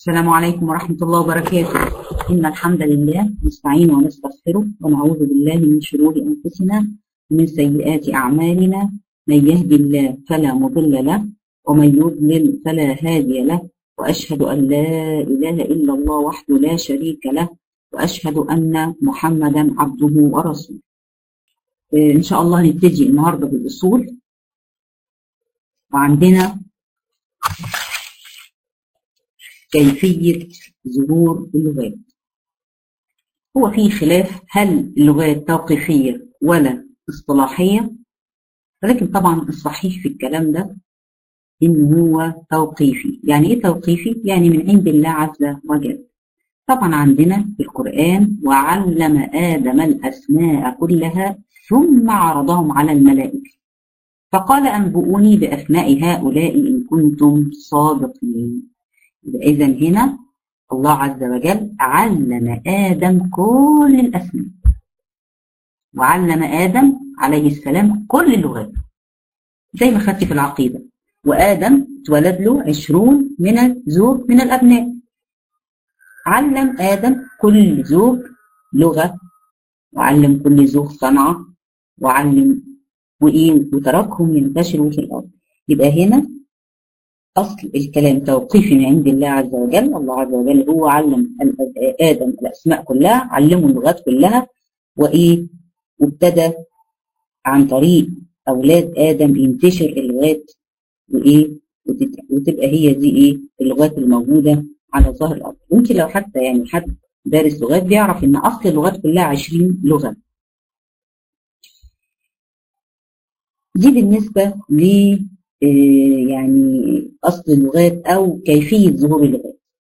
السلام عليكم ورحمة الله وبركاته إن الحمد لله نستعين ونستغفره ونعوذ بالله من شرور أنفسنا ومن سيئات أعمالنا من يهد الله فلا مضل له ومن يضلل فلا هادي له وأشهد أن لا إله إلا الله وحده لا شريك له وأشهد أن محمدا عبده ورسوله إن شاء الله نبتدي النهاردة بالأصول وعندنا كيفية ظهور اللغات هو في خلاف هل اللغات توقيفية ولا اصطلاحية ولكن طبعا الصحيح في الكلام ده إن هو توقيفي يعني إيه توقيفي؟ يعني من عند الله عز وجل طبعا عندنا في القرآن وعلم آدم الأسماء كلها ثم عرضهم على الملائكة فقال أنبؤوني بأسماء هؤلاء إن كنتم صادقين إذا هنا الله عز وجل علم آدم كل الأسماء وعلم آدم عليه السلام كل اللغات زي ما خدت في العقيدة وآدم اتولد له عشرون من الزوج من الأبناء علم آدم كل زوج لغة وعلم كل زوج صنعة وعلم وإيه وتركهم ينتشروا في الأرض يبقى هنا أصل الكلام توقيفي من عند الله عز وجل الله عز وجل هو علم آدم الأسماء كلها علمه اللغات كلها وإيه وابتدى عن طريق أولاد آدم ينتشر اللغات وإيه وتبقى هي دي إيه اللغات الموجودة على ظهر الأرض ممكن لو حتى يعني حد دارس لغات بيعرف إن أصل اللغات كلها 20 لغة دي بالنسبة ل يعني أصل اللغات أو كيفية ظهور اللغات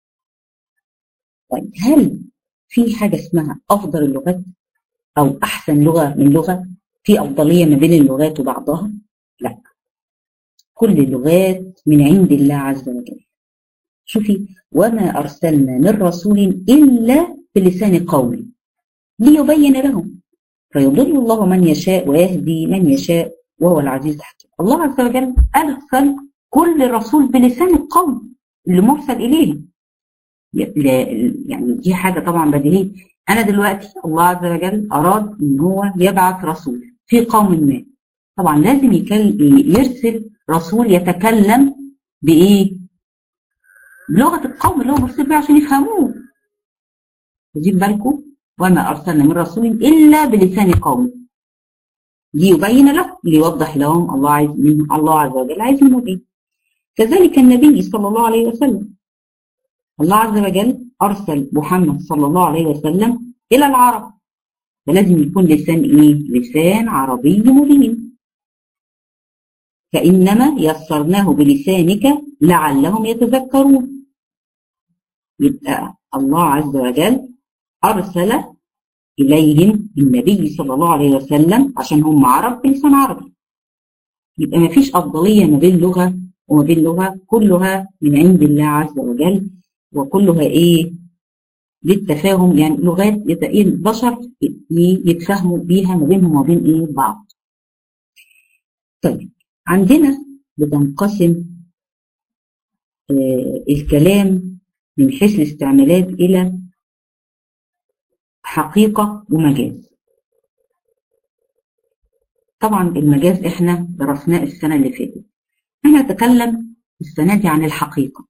طيب هل في حاجة اسمها أفضل اللغات أو أحسن لغة من لغة في أفضلية ما بين اللغات وبعضها لا كل اللغات من عند الله عز وجل شوفي وما أرسلنا من رسول إلا بلسان قومه ليبين لهم فيضل الله من يشاء ويهدي من يشاء وهو العزيز الحكيم الله عز وجل أرسل كل رسول بلسان القوم اللي مرسل إليه يعني دي حاجة طبعا بديهية أنا دلوقتي الله عز وجل أراد إن هو يبعث رسول في قوم ما طبعا لازم يرسل رسول يتكلم بإيه؟ بلغة القوم اللي هو مرسل بيها عشان يفهموه خدين بالكم وما أرسلنا من رسول إلا بلسان قومه ليبين لهم ليوضح لهم الله عايز منهم الله عز وجل عايز منهم ايه كذلك النبي صلى الله عليه وسلم الله عز وجل ارسل محمد صلى الله عليه وسلم الى العرب فلازم يكون لسان ايه لسان عربي مبين فانما يسرناه بلسانك لعلهم يتذكرون يبقى الله عز وجل ارسل إليهم النبي صلى الله عليه وسلم عشان هم عرب بلسان عربي يبقى ما فيش أفضلية ما بين لغة وما بين لغة كلها من عند الله عز وجل وكلها إيه للتفاهم يعني لغات البشر يتفاهموا بيها ما بينهم وبين إيه بعض طيب عندنا بتنقسم آه الكلام من حيث الاستعمالات إلى حقيقة ومجاز طبعا المجاز احنا درسناه السنة اللي فاتت انا اتكلم السنة دي عن الحقيقة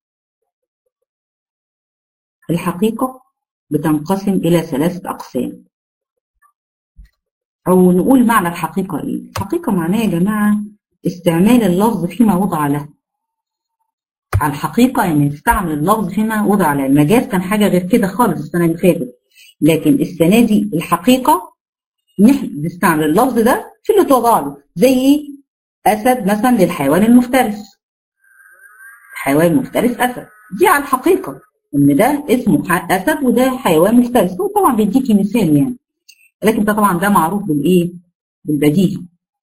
الحقيقة بتنقسم إلى ثلاثة أقسام أو نقول معنى الحقيقة إيه؟ الحقيقة معناها يا جماعة استعمال اللفظ فيما وضع له على الحقيقة يعني نستعمل اللفظ فيما وضع له المجاز كان حاجة غير كده خالص السنة اللي فاتت لكن السنة دي الحقيقة نستعمل اللفظ ده في اللي توضع له زي أسد مثلا للحيوان المفترس حيوان مفترس أسد دي على الحقيقة إن ده اسمه أسد وده حيوان مفترس هو طبعا بيديكي مثال يعني لكن ده طبعا ده معروف بالإيه؟ بالبديهي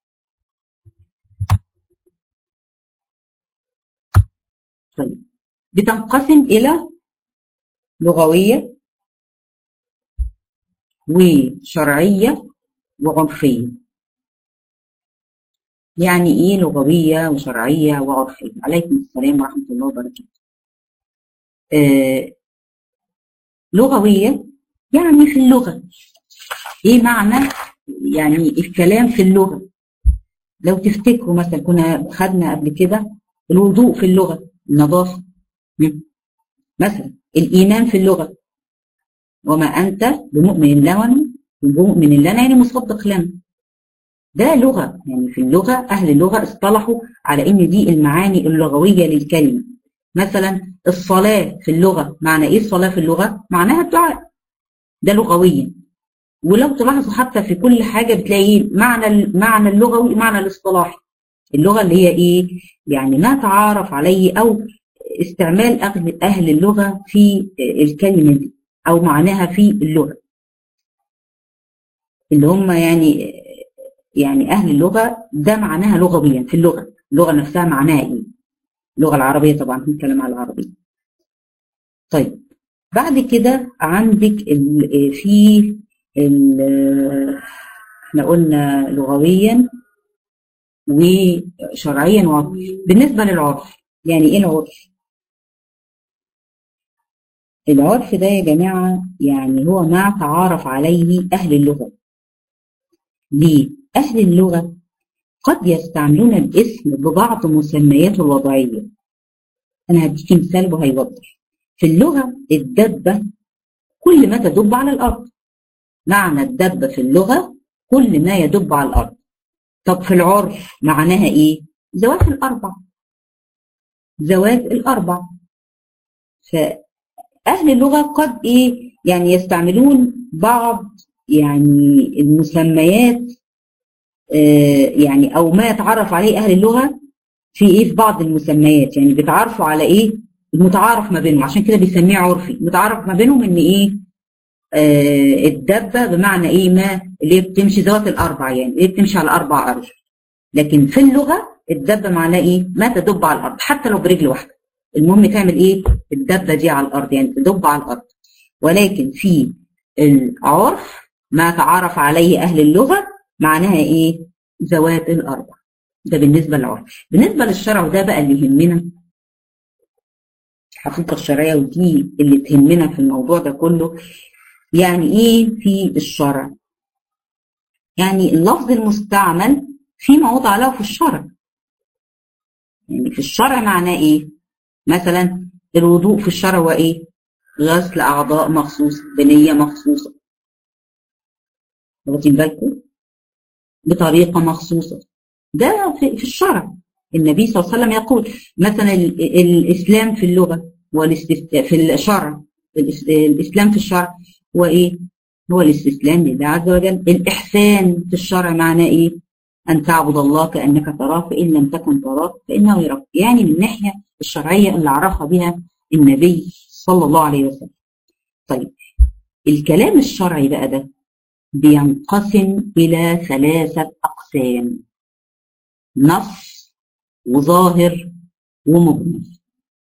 طيب بتنقسم إلى لغوية وشرعية وعرفية يعني ايه لغوية وشرعية وعرفية عليكم السلام ورحمة الله وبركاته آه لغوية يعني في اللغة ايه معنى يعني الكلام في اللغة لو تفتكروا مثلا كنا خدنا قبل كده الوضوء في اللغة النظافة مثلا الإيمان في اللغة وما أنت بمؤمن لنا بمؤمن لنا يعني مصدق لنا ده لغة يعني في اللغة أهل اللغة اصطلحوا على إن دي المعاني اللغوية للكلمة مثلا الصلاة في اللغة معنى إيه الصلاة في اللغة؟ معناها الدعاء ده لغويا ولو تلاحظوا حتى في كل حاجة بتلاقي معنى المعنى اللغوي معنى الاصطلاحي اللغة اللي هي إيه؟ يعني ما تعارف عليه أو استعمال أهل اللغة في الكلمة دي أو معناها في اللغة اللي هم يعني يعني أهل اللغة ده معناها لغويا في اللغة اللغة نفسها معناها إيه اللغة العربية طبعا بنتكلم على العربية طيب بعد كده عندك ال في ال احنا قلنا لغويا وشرعيا وعرفيا بالنسبة للعرف يعني ايه العرف؟ العرف ده يا جماعة يعني هو ما تعارف عليه أهل اللغة ليه؟ أهل اللغة قد يستعملون الاسم ببعض مسمياته الوضعية أنا هديكي مثال وهيوضح في اللغة الدبة كل ما تدب على الأرض معنى الدبة في اللغة كل ما يدب على الأرض طب في العرف معناها إيه؟ ذوات الأربع ذوات الأربع فأهل اللغة قد إيه يعني يستعملون بعض يعني المسميات آه يعني أو ما يتعرف عليه أهل اللغة في إيه في بعض المسميات يعني بيتعرفوا على إيه المتعارف ما بينهم عشان كده بيسميه عرفي المتعارف ما بينهم إن إيه آه الدبة بمعنى إيه ما اللي بتمشي ذوات الأربع يعني اللي بتمشي على أربع أرجل لكن في اللغة الدبة معناه إيه ما تدب على الأرض حتى لو برجل واحدة المهم تعمل إيه الدبة دي على الأرض يعني تدب على الأرض ولكن في العرف ما تعرف عليه أهل اللغة معناها إيه ذوات الأربع ده بالنسبة للعرف بالنسبة للشرع وده بقى اللي يهمنا الحقيقة الشرعية ودي اللي تهمنا في الموضوع ده كله يعني إيه في الشرع يعني اللفظ المستعمل فيما وضع له في الشرع يعني في الشرع معناه إيه مثلا الوضوء في الشرع هو إيه غسل أعضاء مخصوصة بنية مخصوصة واخدين بالكم بطريقة مخصوصة ده في, في الشرع النبي صلى الله عليه وسلم يقول مثلا الإسلام في اللغة في الشرع الإسلام في الشرع هو إيه؟ هو الاستسلام لله عز وجل الإحسان في الشرع معناه إيه؟ أن تعبد الله كأنك تراه فإن لم تكن تراه فإنه يراك يعني من الناحية الشرعية اللي عرفها بها النبي صلى الله عليه وسلم طيب الكلام الشرعي بقى ده بينقسم إلى ثلاثة أقسام نص وظاهر ومجمل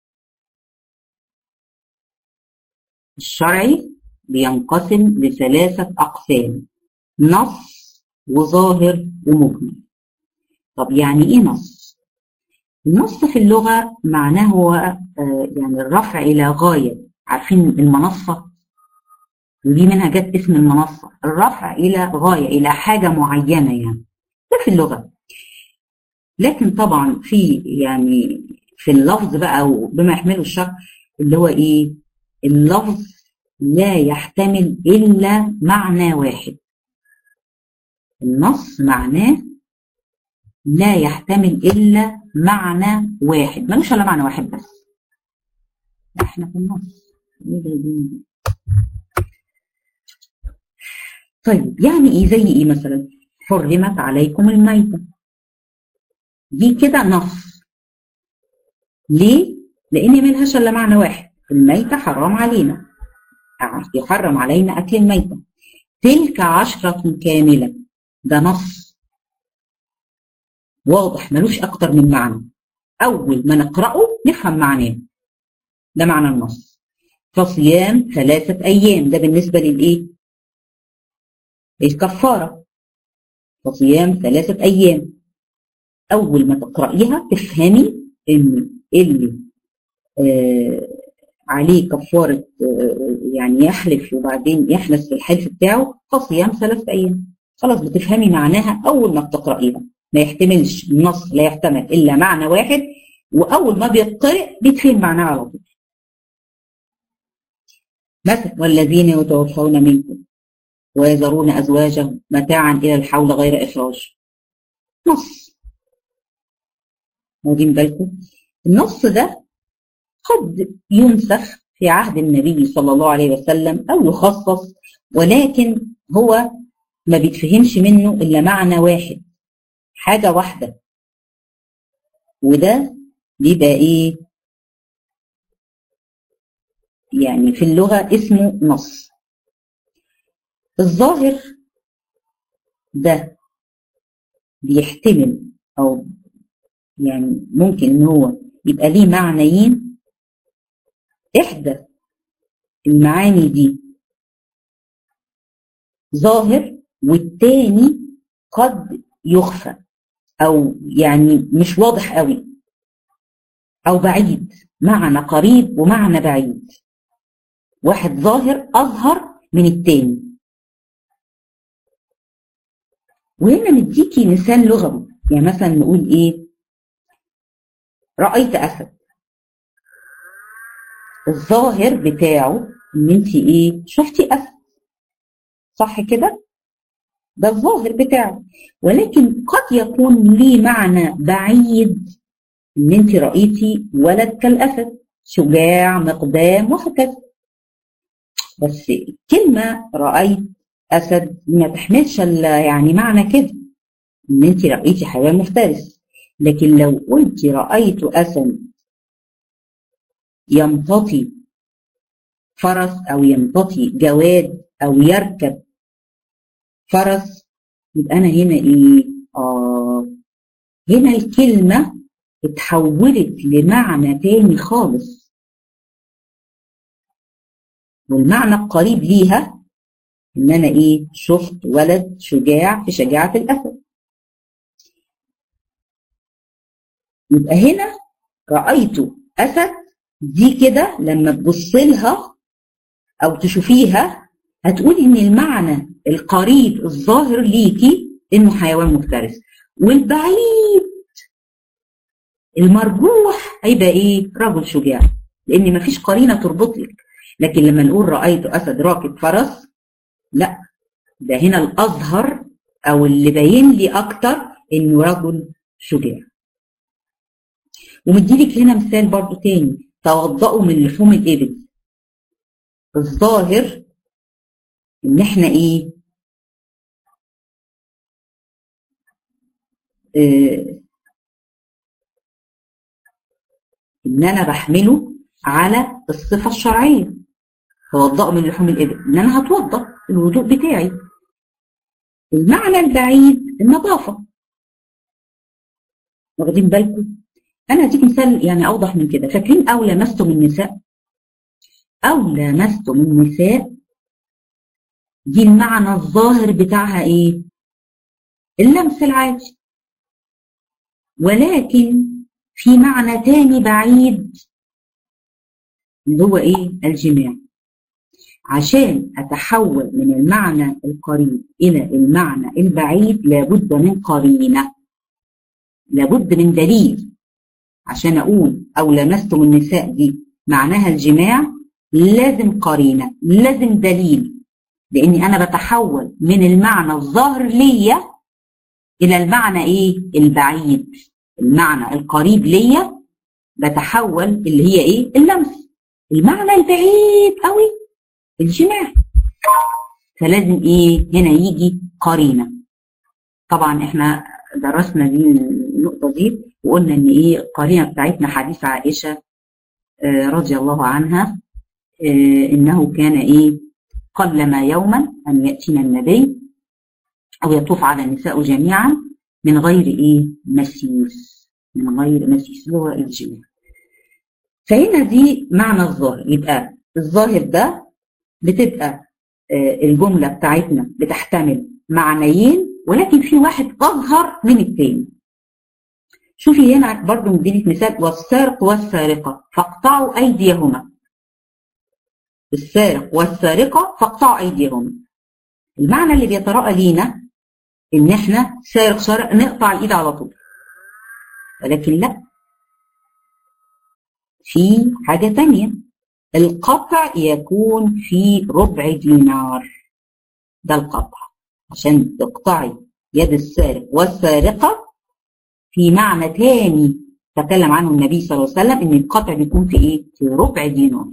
الشرعي بينقسم لثلاثة أقسام نص وظاهر ومجمل طب يعني إيه نص؟ النص في اللغة معناه هو يعني الرفع إلى غاية عارفين المنصة ودي منها جت اسم المنصة الرفع إلى غاية إلى حاجة معينة يعني ده في اللغة لكن طبعا في يعني في اللفظ بقى وبما يحمله الشرع اللي هو إيه اللفظ لا يحتمل إلا معنى واحد النص معناه لا يحتمل إلا معنى واحد ملوش إلا معنى واحد بس احنا في النص طيب يعني ايه زي ايه مثلا حرمت عليكم الميتة دي كده نص ليه لان ملهاش الا معنى واحد الميتة حرام علينا يحرم علينا اكل الميتة تلك عشرة كاملة ده نص واضح ملوش اكتر من معنى اول ما نقرأه نفهم معناه ده معنى النص فصيام ثلاثة ايام ده بالنسبة للايه الكفارة وصيام ثلاثة أيام أول ما تقرأيها تفهمي إن اللي آه عليه كفارة يعني يحلف وبعدين يحلف في الحلف بتاعه فصيام ثلاثة أيام خلاص بتفهمي معناها أول ما بتقرأيها ما يحتملش النص لا يحتمل إلا معنى واحد وأول ما بيتقرأ بيتفهم معناه على طول مثلا والذين يتوفون منكم ويذرون أزواجهم متاعا إلى الحول غير إخراج نص واخدين بالكم النص ده قد ينسخ في عهد النبي صلى الله عليه وسلم أو يخصص ولكن هو ما بيتفهمش منه إلا معنى واحد حاجة واحدة وده بيبقى إيه يعني في اللغة اسمه نص الظاهر ده بيحتمل أو يعني ممكن إن هو يبقى ليه معنيين إحدى المعاني دي ظاهر والتاني قد يخفى أو يعني مش واضح قوي أو بعيد معنى قريب ومعنى بعيد واحد ظاهر أظهر من التاني وهنا نديكي مثال لغوي يعني مثلا نقول ايه رأيت أسد الظاهر بتاعه ان انت ايه شفتي أسد صح كده ده الظاهر بتاعه ولكن قد يكون ليه معنى بعيد ان انت رأيتي ولد كالأسد شجاع مقدام وهكذا بس كلمة رأيت أسد ما تحملش يعني معنى كده إن أنت رأيتي حيوان مفترس لكن لو قلت رأيت أسد يمتطي فرس أو يمتطي جواد أو يركب فرس يبقى أنا هنا إيه؟ آه هنا الكلمة اتحولت لمعنى تاني خالص والمعنى القريب ليها ان انا ايه شفت ولد شجاع في شجاعة الاسد يبقى هنا رأيت اسد دي كده لما تبص لها او تشوفيها هتقولي ان المعنى القريب الظاهر ليكي انه حيوان مفترس والبعيد المرجوح هيبقى ايه رجل شجاع لان مفيش قرينه تربط لك لكن لما نقول رايت اسد راكب فرس لا ده هنا الأظهر أو اللي باين لي أكتر إنه رجل شجاع ومديلك هنا مثال برضو تاني توضأوا من لحوم الإبل الظاهر إن إحنا إيه آه إن أنا بحمله على الصفة الشرعية توضأوا من لحوم الإبل إن أنا هتوضأ الوضوء بتاعي المعنى البعيد النظافة واخدين بالكم أنا هديك مثال يعني أوضح من كده فاكرين أو لمستم النساء أو لمستم النساء دي المعنى الظاهر بتاعها إيه اللمس العادي ولكن في معنى تاني بعيد اللي هو إيه الجماع عشان أتحول من المعنى القريب إلى المعنى البعيد لابد من قرينة لابد من دليل عشان أقول أو لمستم النساء دي معناها الجماع لازم قرينة لازم دليل لأني أنا بتحول من المعنى الظاهر ليا إلى المعنى إيه البعيد المعنى القريب ليا بتحول اللي هي إيه اللمس المعنى البعيد قوي الجماع فلازم ايه هنا يجي قرينه طبعا احنا درسنا دي النقطه دي وقلنا ان ايه القرينه بتاعتنا حديث عائشه آه رضي الله عنها آه انه كان ايه قلما يوما ان ياتينا النبي او يطوف على النساء جميعا من غير ايه مسيس من غير مسيس اللي هو الجماع فهنا دي معنى الظاهر يبقى الظاهر ده بتبقى الجملة بتاعتنا بتحتمل معنيين ولكن في واحد أظهر من التاني شوفي هنا برضو مدينة مثال والسارق والسارقة فاقطعوا أيديهما السارق والسارقة فاقطعوا أيديهم المعنى اللي بيتراءى لينا إن إحنا سارق سارق نقطع الإيد على طول ولكن لا في حاجة تانية القطع يكون في ربع دينار ده القطع عشان تقطعي يد السارق والسارقة في معنى تاني تكلم عنه النبي صلى الله عليه وسلم ان القطع بيكون في ايه؟ في ربع دينار.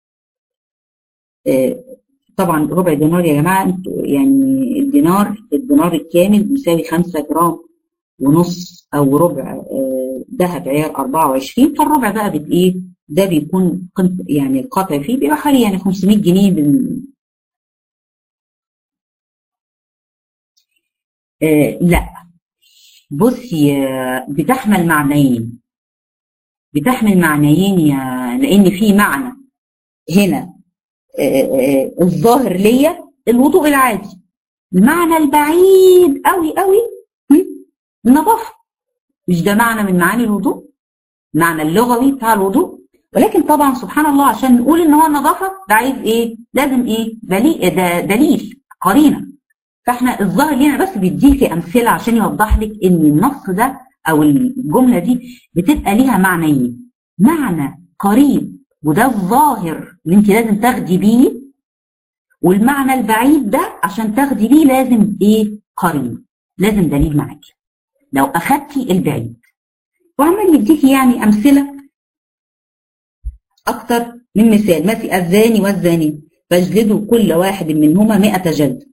آه طبعا ربع دينار يا جماعه يعني الدينار الدينار الكامل بيساوي 5 جرام ونص او ربع ذهب آه عيار 24 فالربع بقى بت ايه؟ ده بيكون يعني القطع فيه بيبقى حوالي يعني 500 جنيه بال... آه لا بصي بتحمل معنيين بتحمل معنيين يا لان في معنى هنا الظاهر ليا الوضوء العادي المعنى البعيد قوي قوي النظافه مش ده معنى من معاني الوضوء المعنى اللغوي بتاع الوضوء ولكن طبعا سبحان الله عشان نقول ان هو النظافه ده عايز ايه لازم ايه دليل ده دليل قرينه فاحنا الظاهر لينا بس بيديكي امثله عشان يوضح لك ان النص ده او الجمله دي بتبقى ليها معنيين معنى قريب وده الظاهر اللي انت لازم تاخدي بيه والمعنى البعيد ده عشان تاخدي بيه لازم ايه قريب لازم دليل معاكي لو اخدتي البعيد وعمال يديكي يعني امثله اكتر من مثال مثل الزاني والزاني فاجلدوا كل واحد منهما 100 جلد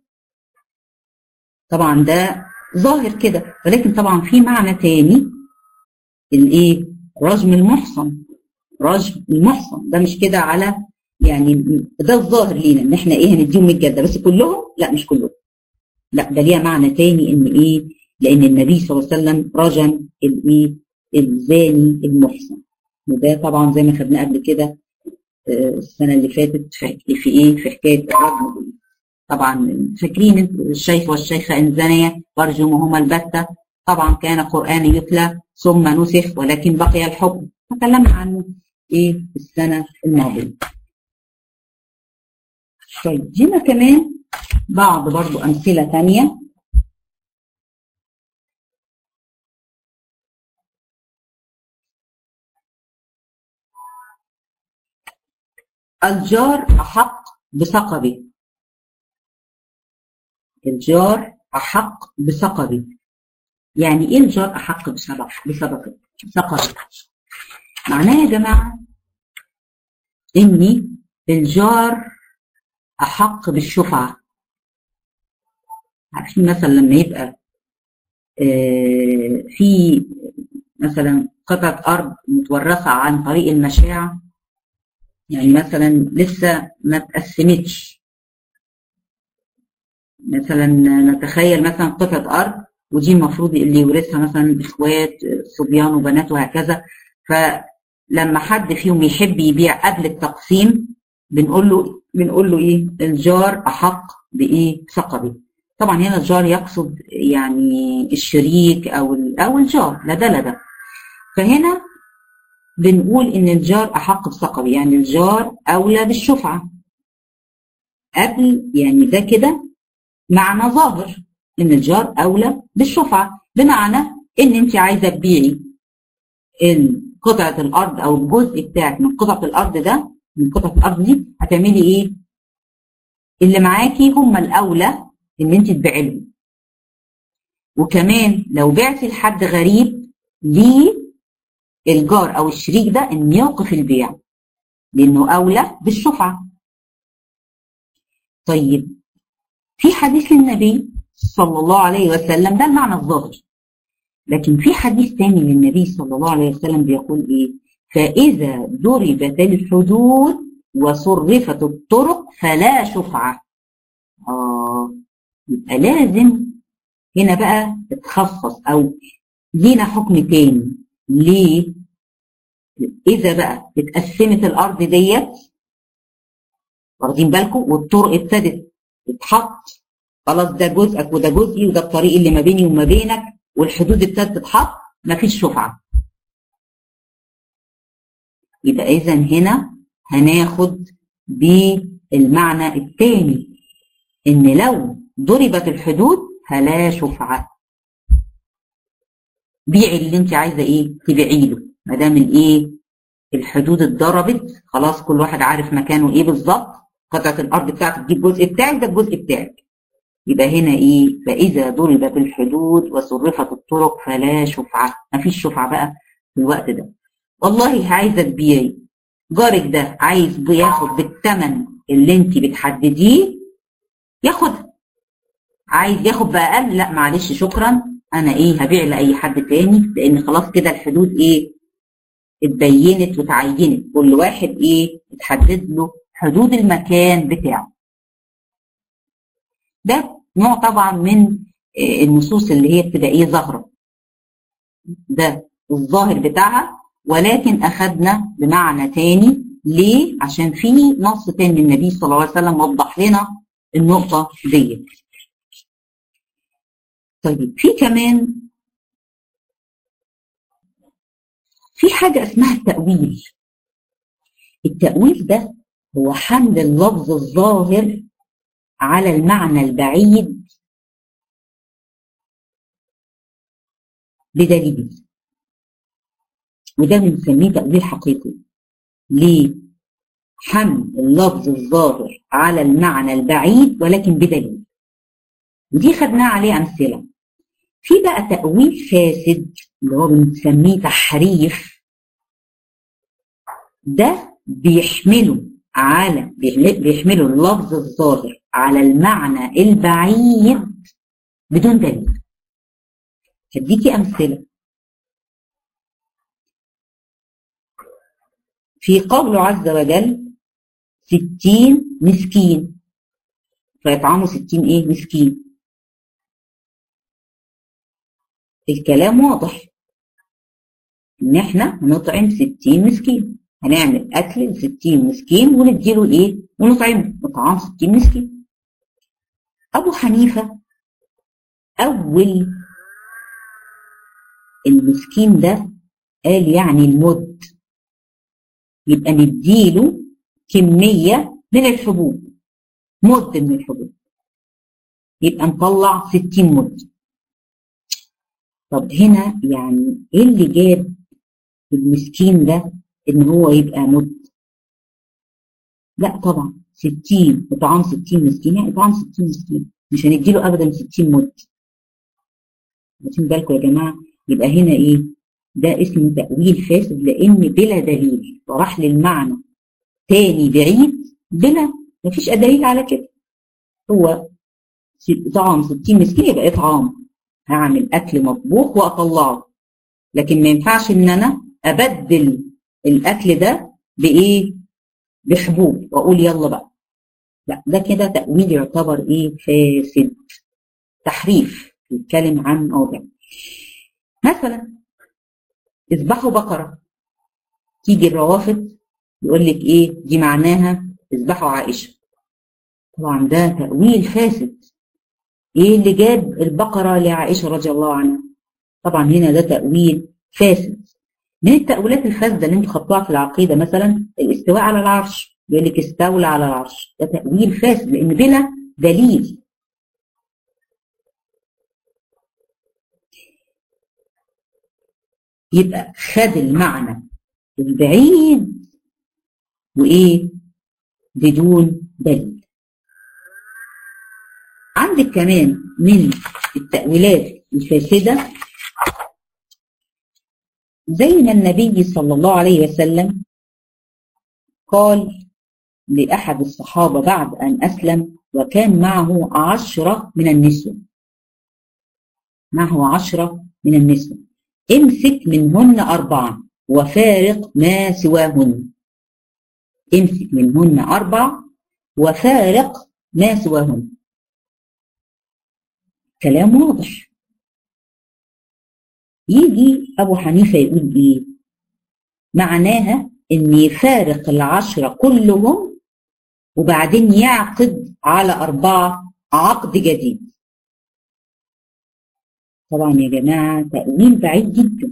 طبعا ده ظاهر كده ولكن طبعا في معنى تاني الايه رجم المحصن رجم المحصن ده مش كده على يعني ده الظاهر لينا ان احنا ايه هنديهم 100 جلده بس كلهم لا مش كلهم لا ده ليها معنى تاني ان ايه لان النبي صلى الله عليه وسلم رجم الايه الزاني المحصن وده طبعا زي ما خدناه قبل كده السنه اللي فاتت في ايه في حكايه الرجم طبعا فاكرين الشيخ والشيخه ان زنيا وارجمهما البته طبعا كان قران يتلى ثم نسخ ولكن بقي الحكم تكلمنا عنه ايه السنه الماضيه طيب هنا كمان بعض برضو امثله ثانيه الجار احق بثقبه الجار أحق بثقبه يعني إيه الجار أحق بسبب بسبب ثقبه معناه يا جماعة إني الجار أحق بالشفعة عارفين مثلا لما يبقى آه في مثلا قطعة أرض متورثة عن طريق المشاع يعني مثلا لسه ما تقسمتش مثلا نتخيل مثلا قطعة أرض ودي المفروض اللي يورثها مثلا إخوات صبيان وبنات وهكذا فلما حد فيهم يحب يبيع قبل التقسيم بنقول له بنقول له إيه الجار أحق بإيه ثقبه طبعا هنا الجار يقصد يعني الشريك أو أو الجار لا ده لا ده فهنا بنقول إن الجار أحق بثقبه يعني الجار أولى بالشفعة قبل يعني ده كده معنى ظاهر ان الجار اولى بالشفعه بمعنى ان انت عايزه تبيعي قطعه الارض او الجزء بتاعك من قطعه الارض ده من قطعه الارض دي هتعملي ايه؟ اللي معاكي هم الاولى ان انت تبيعي لهم وكمان لو بعتي لحد غريب ليه الجار او الشريك ده ان يوقف البيع لانه اولى بالشفعه طيب في حديث للنبي صلى الله عليه وسلم ده المعنى الظاهر لكن في حديث تاني للنبي صلى الله عليه وسلم بيقول ايه فإذا ضربت الحدود وصرفت الطرق فلا شفعة آه يبقى لازم هنا بقى تتخصص أو لينا حكم تاني ليه؟ إذا بقى اتقسمت الأرض ديت واخدين بالكم والطرق ابتدت تتحط خلاص ده جزءك وده جزئي وده الطريق اللي ما بيني وما بينك والحدود ابتدت تتحط مفيش شفعه يبقى اذا هنا هناخد المعنى الثاني ان لو ضربت الحدود فلا شفعة بيعي اللي انت عايزه ايه تبيعي له ما دام الايه الحدود اتضربت خلاص كل واحد عارف مكانه ايه بالظبط قطعه الارض بتاعتك دي الجزء بتاعك ده الجزء بتاعك يبقى هنا ايه فاذا ضربت الحدود وصرفت الطرق فلا شفعه ما فيش شفعه بقى في الوقت ده والله عايزه تبيعي جارك ده عايز بياخد بالثمن اللي انت بتحدديه ياخدها عايز ياخد باقل لا معلش شكرا انا ايه هبيع لاي حد تاني لان خلاص كده الحدود ايه اتبينت وتعينت كل واحد ايه اتحدد له حدود المكان بتاعه ده نوع طبعا من النصوص اللي هي بتبقى ايه ظاهره ده الظاهر بتاعها ولكن اخذنا بمعنى تاني ليه عشان في نص تاني من النبي صلى الله عليه وسلم وضح لنا النقطه ديت طيب في كمان في حاجة اسمها التأويل التأويل ده هو حمل اللفظ الظاهر على المعنى البعيد بدليل وده بنسميه تأويل حقيقي ليه؟ حمل اللفظ الظاهر على المعنى البعيد ولكن بدليل ودي خدناها عليه أمثلة في بقى تأويل فاسد اللي هو بنسميه تحريف ده بيحمله على بيحملوا اللفظ الظاهر على المعنى البعيد بدون دليل هديكي أمثلة في قوله عز وجل ستين مسكين فيطعموا ستين ايه مسكين الكلام واضح ان احنا هنطعم ستين مسكين هنعمل اكل ل 60 مسكين ونديله ايه ونطعمه اطعام 60 مسكين ابو حنيفه اول المسكين ده قال يعني المد يبقى نديله كميه من الحبوب مد من الحبوب يبقى نطلع 60 مد طب هنا يعني ايه اللي جاب المسكين ده ان هو يبقى مد لا طبعا 60 اطعام 60 مسكين يعني اطعام 60 مسكين مش هنديله ابدا 60 مد واخدين بالكم يا جماعه يبقى هنا ايه ده اسمه تأويل فاسد لأن بلا دليل وراح للمعنى تاني بعيد بلا مفيش دليل على كده هو طعام 60 مسكين يبقى اطعام هعمل أكل مطبوخ وأطلعه لكن ما ينفعش إن أنا أبدل الأكل ده بإيه؟ بحبوب وأقول يلا بقى لا ده كده تأويل يعتبر إيه؟ فاسد تحريف بيتكلم عن موضع مثلا اذبحوا بقرة تيجي الروافد يقول لك ايه دي معناها اذبحوا عائشة طبعا ده تأويل فاسد ايه اللي جاب البقرة لعائشة رضي الله عنها طبعا هنا ده تأويل فاسد من التأويلات الفاسدة اللي انتوا خدتوها في العقيدة مثلا الاستواء على العرش يقول لك استولى على العرش ده تأويل فاسد لأن بلا دليل يبقى خد المعنى البعيد وايه بدون دليل عندك كمان من التأويلات الفاسدة زي ما النبي صلى الله عليه وسلم قال لأحد الصحابة بعد أن أسلم وكان معه عشرة من النسوة معه عشرة من النسوة امسك منهن أربعة وفارق ما سواهن امسك منهن أربع وفارق ما سواهن كلام واضح يجي أبو حنيفة يقول إيه معناها إن يفارق العشرة كلهم وبعدين يعقد على أربعة عقد جديد طبعا يا جماعة تأويل بعيد جدا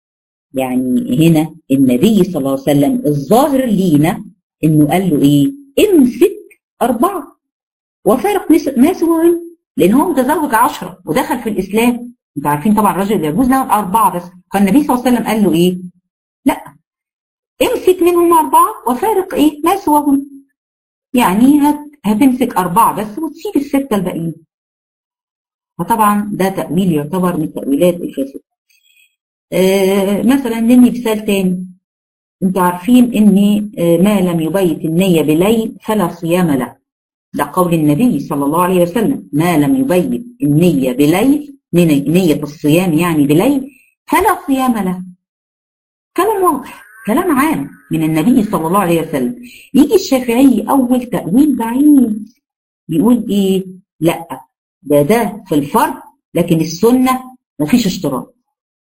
يعني هنا النبي صلى الله عليه وسلم الظاهر لينا انه قال له ايه امسك أربعة وفارق ما سواهن لأن هو متزوج عشرة ودخل في الإسلام انتوا عارفين طبعا الرجل يجوز له أربعة بس فالنبي صلى الله عليه وسلم قال له إيه؟ لا امسك منهم أربعة وفارق إيه؟ ما سواهن يعني هت هتمسك أربعة بس وتسيب الستة الباقيين فطبعا ده تأويل يعتبر من تأويلات الفاسد آه مثلا ندي مثال تاني انتوا عارفين ان ما لم يبيت النية بليل فلا صيام له ده قول النبي صلى الله عليه وسلم ما لم يبيت النية بليل نية الصيام يعني بليل فلا صيام له كلام واضح كلام عام من النبي صلى الله عليه وسلم يجي الشافعي اول تأويل بعيد بيقول ايه لا ده ده في الفرض لكن السنة مفيش اشتراط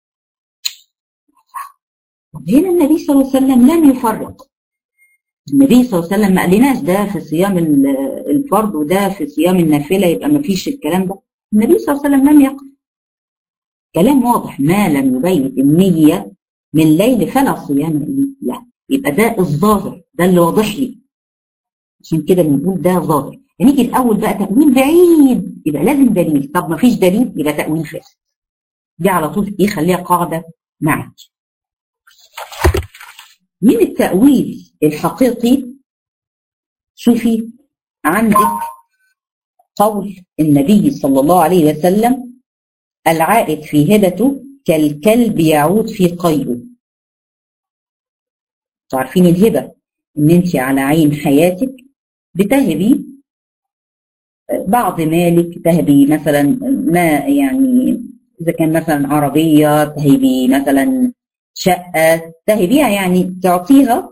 طب هنا النبي صلى الله عليه وسلم لم يفرق النبي صلى الله عليه وسلم ما قالناش ده في صيام الفرض وده في صيام النافله يبقى ما فيش الكلام ده النبي صلى الله عليه وسلم لم يقل كلام واضح ما لم يبيت النية من ليل فلا صيام لا يبقى ده الظاهر ده اللي واضح لي عشان كده بنقول ده ظاهر نيجي الاول بقى تأويل بعيد يبقى لازم دليل طب ما فيش دليل يبقى تأويل فاسد دي على طول ايه خليها قاعدة معك من التأويل الحقيقي شوفي عندك قول النبي صلى الله عليه وسلم العائد في هبته كالكلب يعود في قيئه عارفين الهبة ان انت على عين حياتك بتهبي بعض مالك تهبي مثلا ما يعني اذا كان مثلا عربية تهبي مثلا شقة تهبيها يعني تعطيها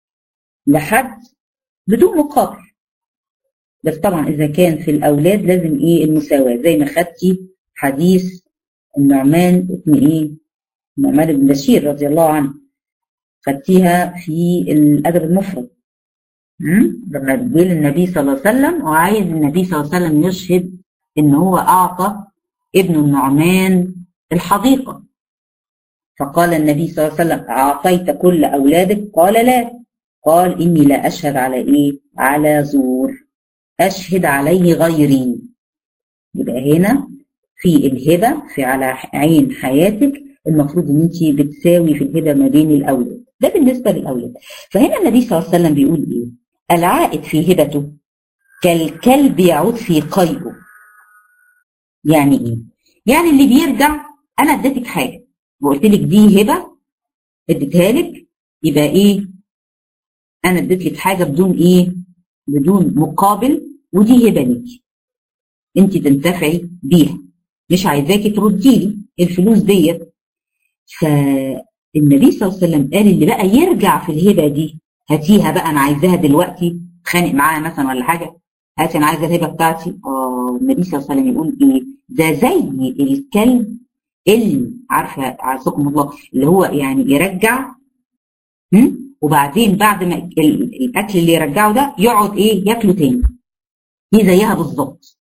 لحد بدون مقابل بس طبعا اذا كان في الاولاد لازم ايه المساواة زي ما خدتي حديث النعمان ابن ايه النعمان بن بشير رضي الله عنه خدتيها في الادب المفرد لما بيقول النبي صلى الله عليه وسلم وعايز النبي صلى الله عليه وسلم يشهد ان هو اعطى ابن النعمان الحديقه فقال النبي صلى الله عليه وسلم اعطيت كل اولادك قال لا قال اني لا اشهد على ايه على زور اشهد عليه غيري يبقى هنا في الهبه في على عين حياتك المفروض ان انت بتساوي في الهبه ما بين الاولاد ده بالنسبه للاولاد فهنا النبي صلى الله عليه وسلم بيقول ايه العائد في هبته كالكلب يعود في قيئه يعني ايه يعني اللي بيرجع انا اديتك حاجه وقلت لك دي هبه اديتها لك يبقى ايه انا اديت لك حاجه بدون ايه بدون مقابل ودي هبه ليكي انت تنتفعي بيها مش عايزاكي تردي لي الفلوس ديت فالنبي صلى الله عليه وسلم قال اللي بقى يرجع في الهبه دي هاتيها بقى انا عايزاها دلوقتي اتخانق معاها مثلا ولا حاجه هاتي انا عايزه الهبه بتاعتي اه النبي صلى الله عليه وسلم يقول ايه ده زي الكلب اللي عارفه عزكم الله اللي هو يعني يرجع وبعدين بعد ما الاكل اللي يرجعه ده يقعد ايه ياكله تاني دي زيها بالظبط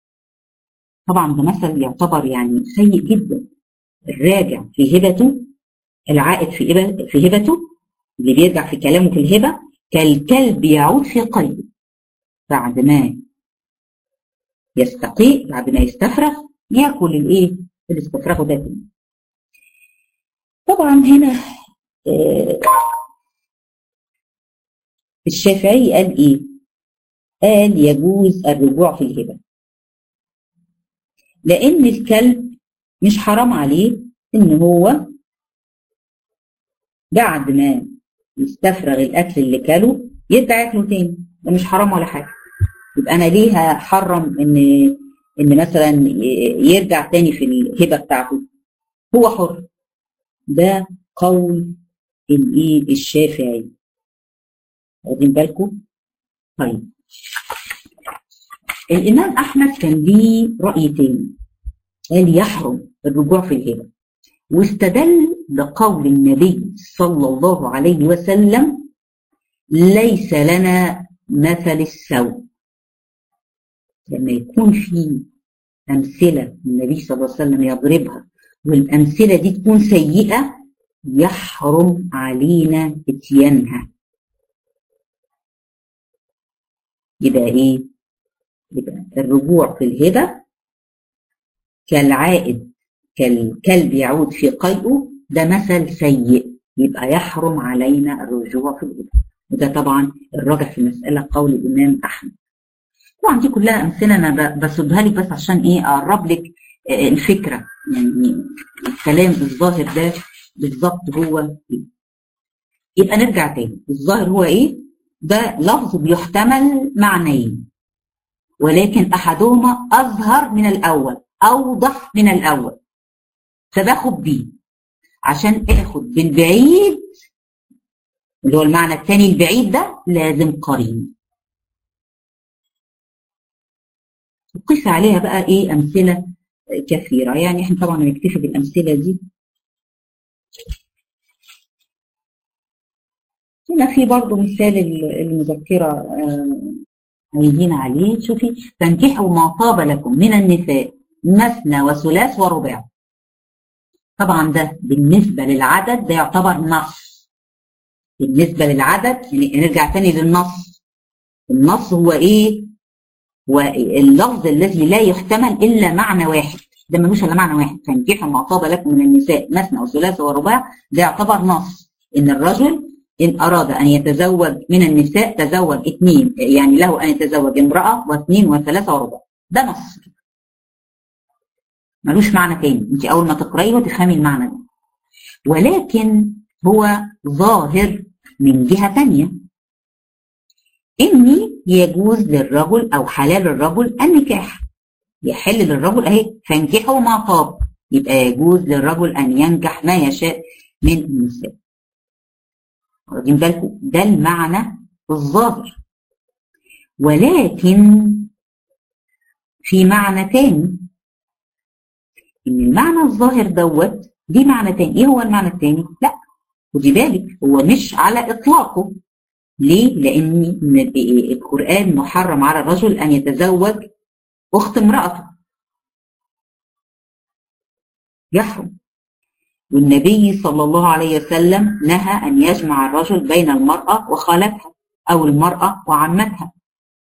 طبعا ده مثل يعتبر يعني سيء جدا الراجع في هبته العائد في هبه في هبته اللي بيرجع في كلامه في الهبه كالكلب يعود في قلبه بعد ما يستقيء بعد ما يستفرغ ياكل الايه اللي استفرغه ده تاني طبعا هنا آه الشافعي قال ايه قال يجوز الرجوع في الهبه لان الكلب مش حرام عليه ان هو بعد ما يستفرغ الاكل اللي كله يرجع ياكله تاني ده مش حرام ولا حاجه يبقى انا ليه هحرم ان ان مثلا يرجع تاني في الهبه بتاعته هو حر ده قول الايه الشافعي واخدين بالكم طيب الامام احمد كان ليه راي تاني قال يحرم الرجوع في الهبه واستدل بقول النبي صلى الله عليه وسلم ليس لنا مثل السوء لما يكون في أمثلة النبي صلى الله عليه وسلم يضربها والأمثلة دي تكون سيئة يحرم علينا اتيانها يبقى ايه يبقى الرجوع في الهبة كالعائد كالكلب يعود في قيئه ده مثل سيء يبقى يحرم علينا الرجوع في الهبة وده طبعا الراجح في المسألة قول الإمام أحمد طبعا دي كلها أمثلة أنا بصدها لك بس عشان إيه أقرب لك الفكرة يعني الكلام الظاهر ده بالظبط هو إيه يبقى نرجع تاني الظاهر هو إيه ده لفظ بيحتمل معنيين ولكن أحدهما أظهر من الأول أوضح من الأول فباخد بيه عشان آخد بالبعيد اللي هو المعنى الثاني البعيد ده لازم قرين قيس عليها بقى ايه امثله كثيره يعني احنا طبعا هنكتفي بالامثله دي هنا في برضه مثال المذكره عايزين عليه شوفي تنكحوا ما طاب لكم من النساء مثنى وثلاث ورباع طبعا ده بالنسبه للعدد ده يعتبر نص بالنسبه للعدد يعني نرجع تاني للنص النص هو ايه هو اللفظ الذي لا يحتمل الا معنى واحد ده ملوش الا معنى واحد فانكحوا ما طاب لكم من النساء مثنى وثلاث ورباع ده يعتبر نص ان الرجل ان اراد ان يتزوج من النساء تزوج اثنين يعني له ان يتزوج امراه واثنين وثلاثه ورباع ده نص ملوش معنى تاني انت اول ما تقرايه وتفهمي المعنى ده ولكن هو ظاهر من جهه تانيه اني يجوز للرجل او حلال الرجل النكاح يحل للرجل اهي فانكحوا ما طاب يبقى يجوز للرجل ان ينكح ما يشاء من النساء واخدين بالكم ده المعنى الظاهر ولكن في معنى تاني ان المعنى الظاهر دوت دي معنى تاني ايه هو المعنى التاني لا خدي بالك هو مش على اطلاقه ليه لان القران محرم على الرجل ان يتزوج اخت امراته يحرم والنبي صلى الله عليه وسلم نهى ان يجمع الرجل بين المراه وخالتها او المراه وعمتها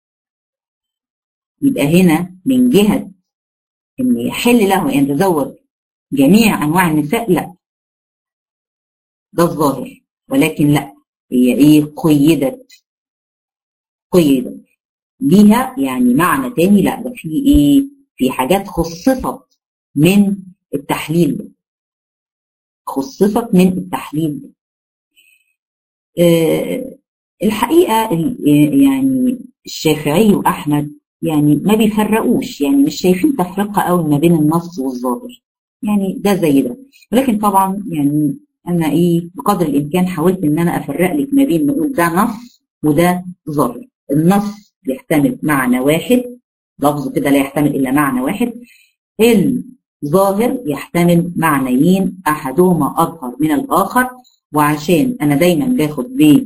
يبقى هنا من جهه ان يحل له ان يتزوج جميع انواع النساء لا ده الظاهر ولكن لا هي ايه قيدت قيدت ليها يعني معنى تاني لا ده في ايه في حاجات خصصت من التحليل ده خصصت من التحليل ده آه الحقيقه يعني الشافعي واحمد يعني ما بيفرقوش يعني مش شايفين تفرقه قوي ما بين النص والظاهر يعني ده زي ده ولكن طبعا يعني انا ايه بقدر الامكان حاولت ان انا افرق لك ما بين نقول ده نص وده ظاهر النص يحتمل معنى واحد لفظ كده لا يحتمل الا معنى واحد الظاهر يحتمل معنيين احدهما اظهر من الاخر وعشان انا دايما باخد ب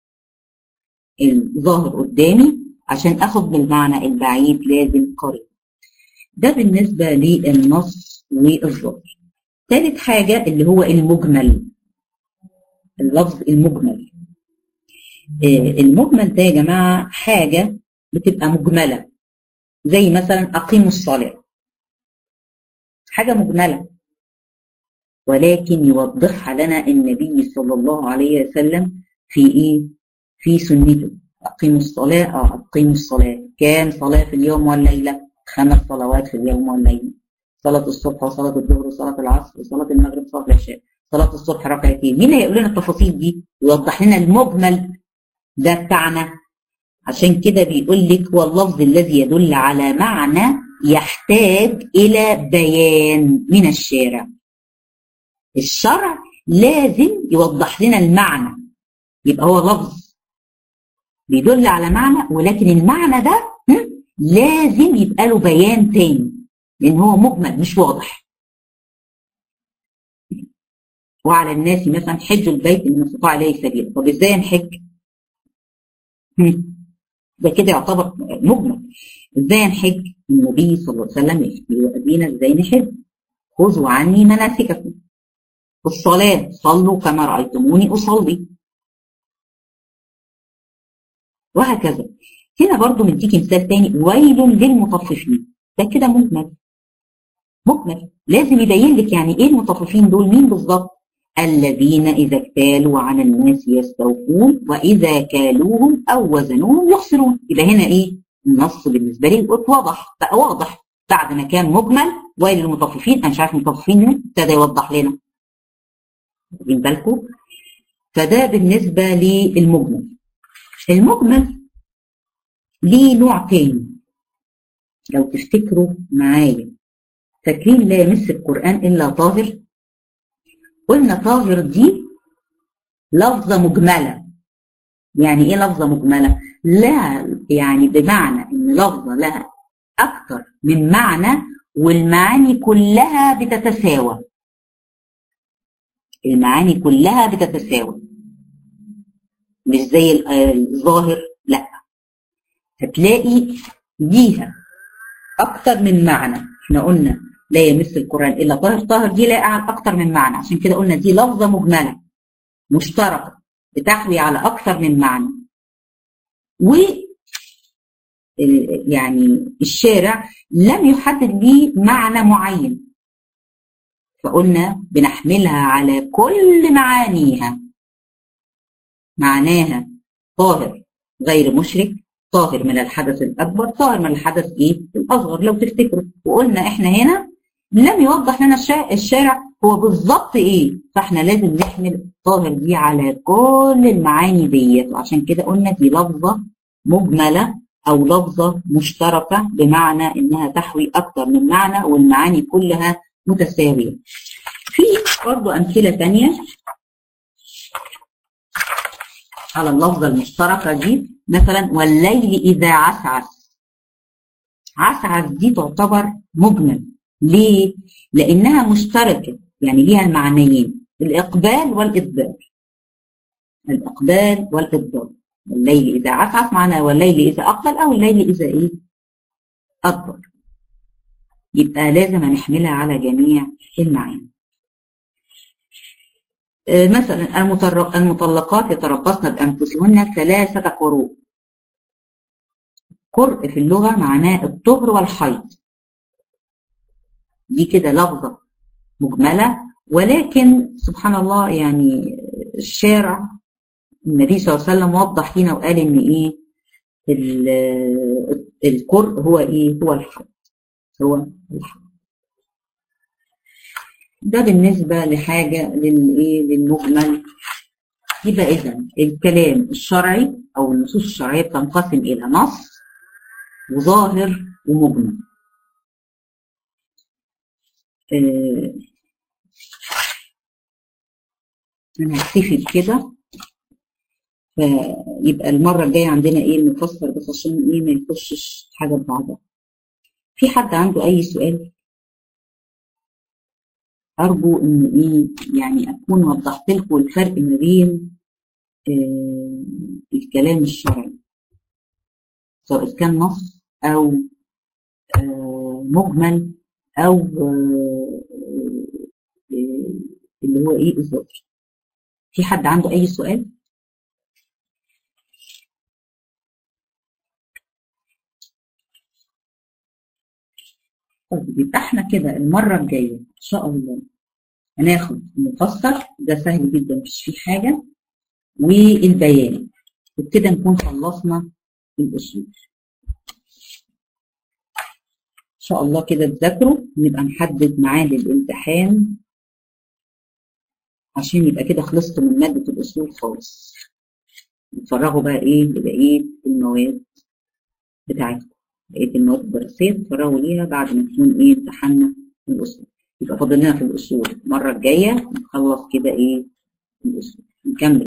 الظاهر قدامي عشان اخد بالمعنى البعيد لازم قريب ده بالنسبه للنص والظاهر ثالث حاجة اللي هو المجمل اللفظ المجمل المجمل ده يا جماعة حاجة بتبقى مجملة زي مثلا أقيموا الصلاة حاجة مجملة ولكن يوضحها لنا النبي صلى الله عليه وسلم في إيه؟ في سنته أقيموا الصلاة أو أقيموا الصلاة كام صلاة في اليوم والليلة؟ خمس صلوات في اليوم والليلة صلاة الصبح وصلاة الظهر وصلاة العصر وصلاة المغرب وصلاة العشاء صلاة الصبح ركعتين مين هيقول لنا التفاصيل دي ويوضح لنا المجمل ده بتاعنا عشان كده بيقول لك هو اللفظ الذي يدل على معنى يحتاج إلى بيان من الشارع الشرع لازم يوضح لنا المعنى يبقى هو لفظ بيدل على معنى ولكن المعنى ده لازم يبقى له بيان تاني لان هو مجمل مش واضح وعلى الناس مثلا حج البيت من استطاع اليه سبيلا طب ازاي نحج ده كده يعتبر مجمل ازاي نحج النبي صلى الله عليه وسلم يؤذينا ازاي نحج خذوا عني مناسككم الصلاة صلوا كما رأيتموني أصلي وهكذا هنا برضو مديكي مثال تاني ويل للمطففين ده كده مجمل مجمل لازم يبين لك يعني ايه المطففين دول مين بالظبط الذين اذا اكتالوا على الناس يستوفون واذا كالوهم او وزنوهم يخسرون يبقى هنا ايه النص بالنسبه لي اتوضح بقى واضح بعد ما كان مجمل ويل للمطففين انا مش عارف المطففين ابتدى يوضح لنا واخدين بالكم فده بالنسبه للمجمل المجمل ليه نوع تاني لو تفتكروا معايا فاكرين لا يمس القرآن إلا طاهر قلنا طاهر دي لفظة مجملة يعني إيه لفظة مجملة؟ لا يعني بمعنى إن لفظة لها أكثر من معنى والمعاني كلها بتتساوى المعاني كلها بتتساوى مش زي الظاهر لا هتلاقي ليها اكتر من معنى احنا قلنا لا يمس القران الا طاهر طاهر دي لاقي اكتر من معنى عشان كده قلنا دي لفظه مجمله مشتركه بتحوي على اكثر من معنى و يعني الشارع لم يحدد ليه معنى معين فقلنا بنحملها على كل معانيها معناها طاهر غير مشرك طاهر من الحدث الأكبر طاهر من الحدث إيه؟ الأصغر لو تفتكروا وقلنا إحنا هنا لم يوضح لنا الشارع هو بالظبط إيه فإحنا لازم نحمل طاهر دي على كل المعاني ديت وعشان كده قلنا دي لفظة مجملة أو لفظة مشتركة بمعنى إنها تحوي أكثر من معنى والمعاني كلها متساوية في برضه أمثلة ثانية على اللفظة المشتركة دي مثلا والليل إذا عسعس عسعس دي تعتبر مجمل ليه؟ لأنها مشتركة يعني ليها المعنيين الإقبال والإدبار الإقبال والإدبار الليل إذا عسعس معناه والليل إذا أقبل أو الليل إذا إيه؟ أدبر يبقى لازم نحملها على جميع المعاني مثلا المطلقات يتربصن بأنفسهن ثلاثة قروء قرء في اللغة معناه الطهر والحيض دي كده لفظة مجملة ولكن سبحان الله يعني الشارع النبي صلى الله عليه وسلم وضح لنا وقال ان ايه القرء هو ايه هو الحيض هو الحيض ده بالنسبة لحاجة للإيه للمجمل يبقى إذا الكلام الشرعي أو النصوص الشرعية بتنقسم إلى نص وظاهر ومجمل آه أنا هكتفي بكده فيبقى المرة الجاية عندنا إيه نفسر بس عشان إيه ما يخشش حاجة ببعضها في حد عنده أي سؤال؟ أرجو إن إيه يعني أكون وضحت لكم الفرق ما بين آه الكلام الشرعي سواء كان نص أو آه مجمل أو آه اللي هو إيه الظاهر في حد عنده أي سؤال؟ طيب يبقى احنا كده المرة الجاية إن شاء الله هناخد المفسر ده سهل جدا مفيش فيه حاجة والبيان وبكده نكون خلصنا الأصول إن شاء الله كده تذاكروا نبقى نحدد ميعاد الامتحان عشان يبقى كده خلصتوا من مادة الأصول خالص نتفرغوا بقى إيه لبقية المواد بتاعتكم بقية المواد الدراسية تتفرغوا ليها بعد ما نكون إيه امتحنا الأصول يبقى فاضل لنا في الأصول المرة الجاية نخلص كده إيه الأصول نكمل